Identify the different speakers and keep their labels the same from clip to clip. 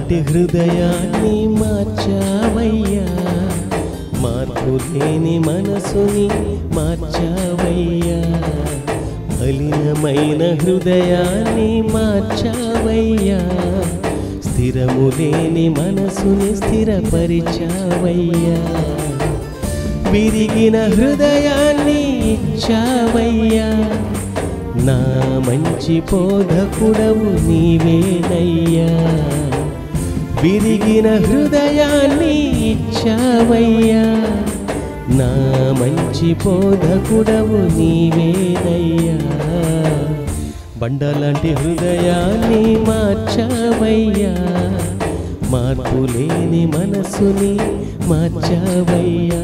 Speaker 1: బండలాంటి హృదయాన్ని మార్చావయ్యా మార్పు లేని మనసుని మార్చావయ్యా మలినమైన హృదయాన్ని మార్చావయ్యా స్థిరము లేని మనసుని స్థిరపరిచావయ్యా విరిగిన హృదయాన్ని ఇచ్చావయ్యా నా మంచి బోధకుడవు నీవేనయ్యా విరిగిన హృదయాన్ని ఇచ్చావయ్యా నా మంచి బోధకుడవు నీవేనయ్యా బండలాంటి హృదయాన్ని మార్చావయ్యా మార్పు లేని మనసుని మార్చావయ్యా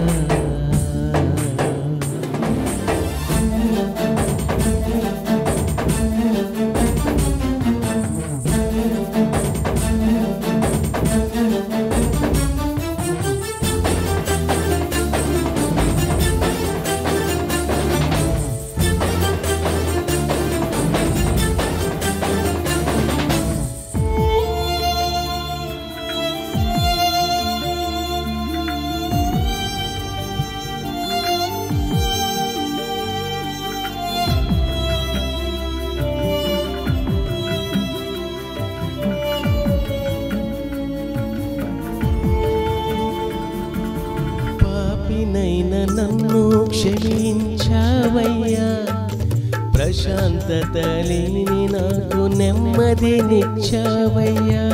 Speaker 1: పాపినైన నన్ను క్షమించావయ్యా ప్రశాంతత లేని నాకు నెమ్మదినిచ్చావయ్యా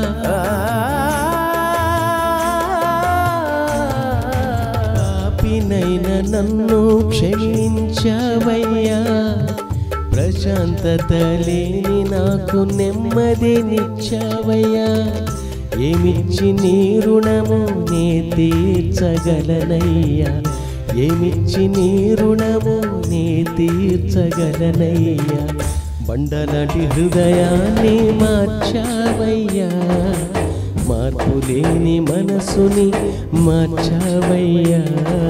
Speaker 1: పాపినైన నన్ను క్షమించావయ్యా ప్రశాంతత లేని నాకు నెమ్మదినిచ్చావయ్యా ఏమిచ్చి నీ రుణము నే తీర్చగలనయ్యా ఏమిచ్చి నీ రుణము నే తీర్చగలనయ్యా బండలాంటి హృదయాన్ని మార్చావయ్యా మార్పు లేని మనసుని మార్చావయ్యా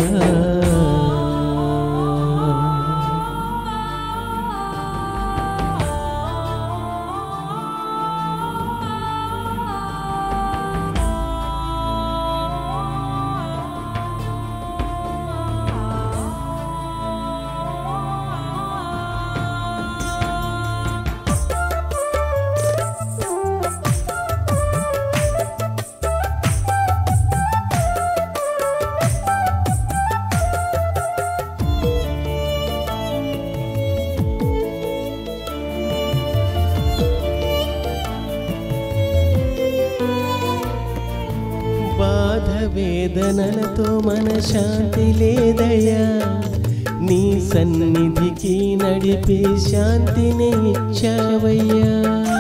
Speaker 1: బాధ వేదనలతో మన శాంతి లేదయ్యా నీ సన్నిధికి నడిపే శాంతిని ఇచ్చావయ్యా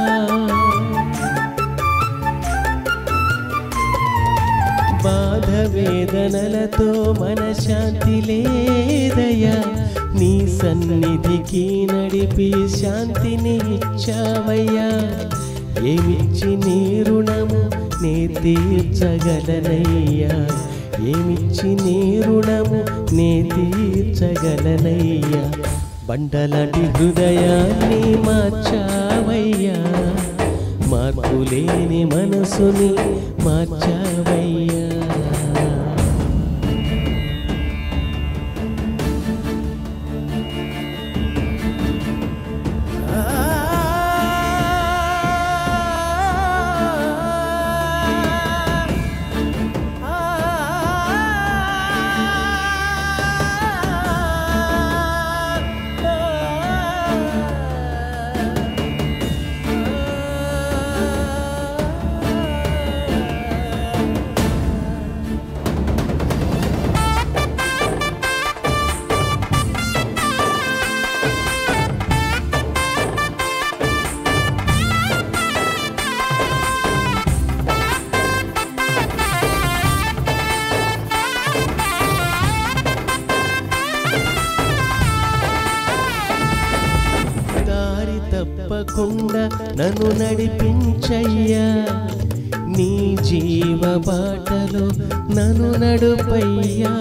Speaker 1: బాధ వేదనలతో మన శాంతి లేదయ్యా నీ సన్నిధికి నడిపి శాంతిని ఇచ్చావయ్యా ఏమిచ్చి నీ రుణము నే తీర్చగలనయ్యా ఏమిచ్చి నీ రుణము నే తీర్చగలనయ్యా బండలాంటి హృదయాన్ని మార్చావయ్యా మార్పు లేని మనసుని మార్చావయ్యా దారి తప్పకుండా నన్ను నడిపించయ్యా నీ జీవ బాటలో నన్ను నడుపయ్యా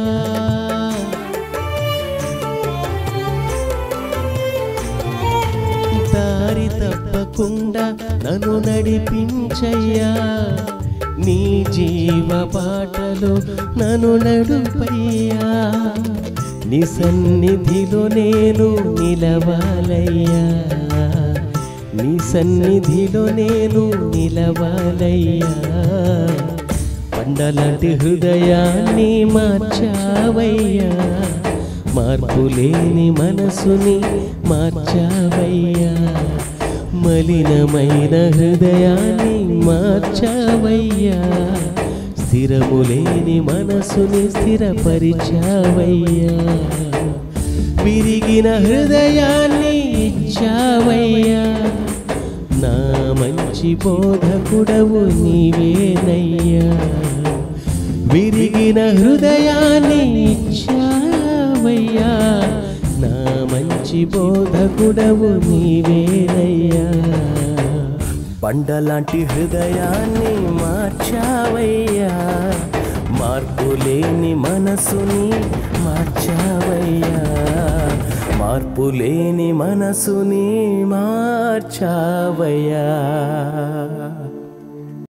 Speaker 1: దారి తప్ప తప్పకుండా నన్ను నడిపించయ్యా నీ జీవ బాటలో నన్ను నడుపయ్యా నీ సన్నిధిలో నేను నిలవాలయ్యా నీ సన్నిధిలో నేను నిలవాలయ్యా పండలాంటి హృదయాన్ని మార్చావయ్యా మార్పులేని మనసుని మార్చావయ్యా మలినమైన హృదయాన్ని మార్చావయ్యా స్థిరములేని మనసుని స్థిరపరిచావయ్యా విరిగిన హృదయాన్ని ఇచ్చావయ్యా నా మంచి బోధకుడవు నీవేనయ్యా విరిగిన హృదయాన్ని ఇచ్చావయ్యా నా మంచి బోధకుడవు నీవేనయ్యా బండలాంటి హృదయాన్ని మార్చావయ్యా మార్పులేని మనసుని మార్చావయ్యా మార్పులేని మనసుని మార్చావయ్యా